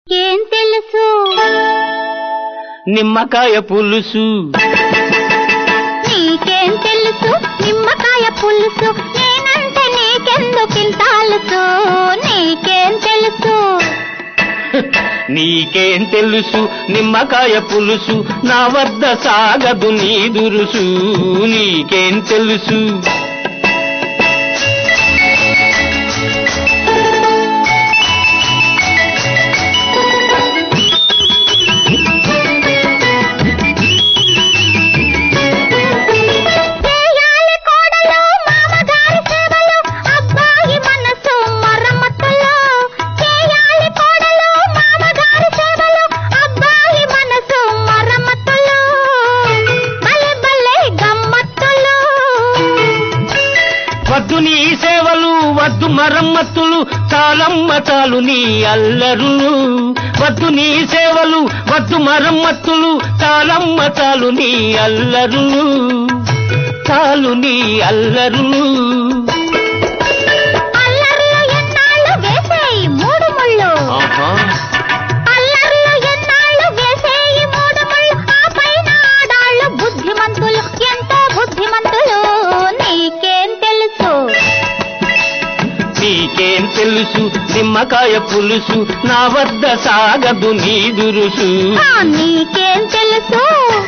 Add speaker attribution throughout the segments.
Speaker 1: ఏం తెలుసు
Speaker 2: నిమ్మకాయ పులుసు
Speaker 1: నీకేం తెలుసు నిమ్మకాయ పులుసు నేనంటే నీకెందుకింత అలుసు నీకేం తెలుసు
Speaker 2: నీకేం తెలుసు నిమ్మకాయ పులుసు నా వద్ద సాగదు నీ దురుసు నీకేం తెలుసు
Speaker 1: చేయాలి కోడలు మామగారి సేవలు అబ్బాయి మనసు మరమ్మతులు చేయాలి కోడలు మామగారి సేవలు అబ్బాయి మనసు మరమ్మతులు భలే భలే గమ్మత్తులు
Speaker 2: వద్దు నీ సేవలు వద్దు మరమ్మతులు చాలమ్మ చాలు నీ అల్లరులు వద్దు నీ సేవలు వద్దు మరమ్మతులు చాలమ్మ చాలు నీ అల్లరులు చాలు నీ అల్లరులు
Speaker 1: అల్లర్లు ఎన్నాళ్ళు వేసేయి మూడు ముళ్ళు
Speaker 2: ఆహా
Speaker 1: అల్లర్లు ఎన్నాళ్ళు వేసేయి మూడు ముళ్ళు ఆ పైన ఆడాళ్ళు బుద్ధిమంతులు ఎంతో బుద్ధిమంతులు నీకేం తెలుసు
Speaker 2: నీకేం తెలుసు నిమ్మకాయ పులుసు నా వద్ద సాగదు నీ దురుసు
Speaker 1: ఆ, నీకేం తెలుసు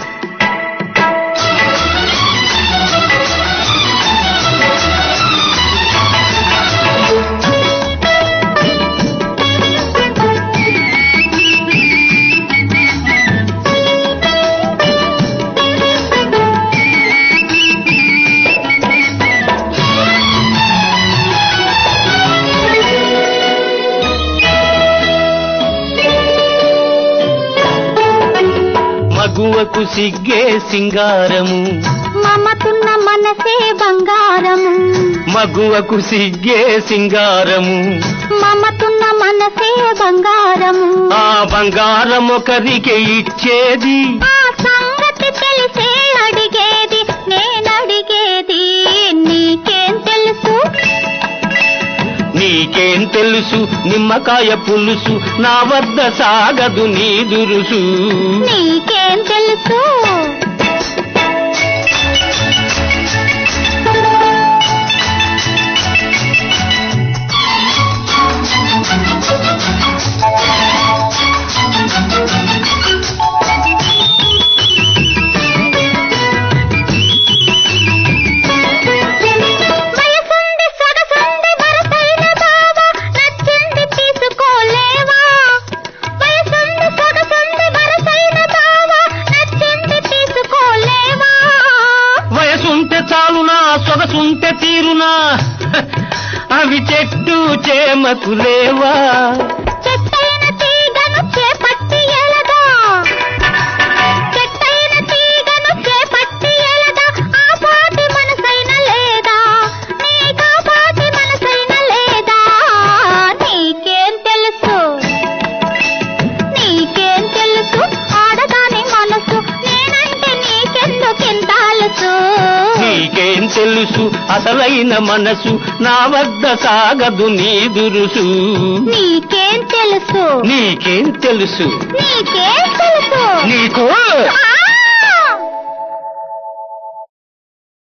Speaker 2: మగువకు సిగ్గే సింగారము
Speaker 1: మమతున్న మనసే బంగారము
Speaker 2: మగువకు సిగ్గే సింగారము
Speaker 1: మమతున్న మనసే బంగారము
Speaker 2: ఆ బంగారం ఒకరికి ఇచ్చేది
Speaker 1: ఆ సంగతి తెలిసే అడిగేది నేనడిగేది నీకేం తెలుసు
Speaker 2: నీకేం తెలుసు నిమ్మకాయ పులుసు నా వద్ద సాగదు నీ దురుసు
Speaker 1: నీకేం తెలుసు వయసుంది సొగసుంది వరసైన బావ నచ్చింది తీసుకోలేవా వయసుంది సొగసుంది వరసైన బావ నచ్చింది తీసుకోలేవా
Speaker 2: వయసుంటే చాలునా సొగసుంటే తీరునా అవి చెట్టు చేమకు లేవా
Speaker 1: చెట్టైన తీగను చేపట్టి ఎలగా చెట్టైన తీగను చేపట్టి ఎలగా ఆ పాటి మనసైన లేదా నీకా పాటి మనసైన లేదా నీకేం తెలుసు నీకేం తెలుసు ఆడదాని మనసు నేనంటే నీకెందుకింత అలుసు
Speaker 2: నీకేం తెలుసు అసలైన మనసు నా వద్ద సాగదు నీ దురుసు
Speaker 1: నీకేం తెలుసు
Speaker 2: నీకేం తెలుసు
Speaker 1: నీకేం తెలుసు
Speaker 2: నీకు
Speaker 1: ఆ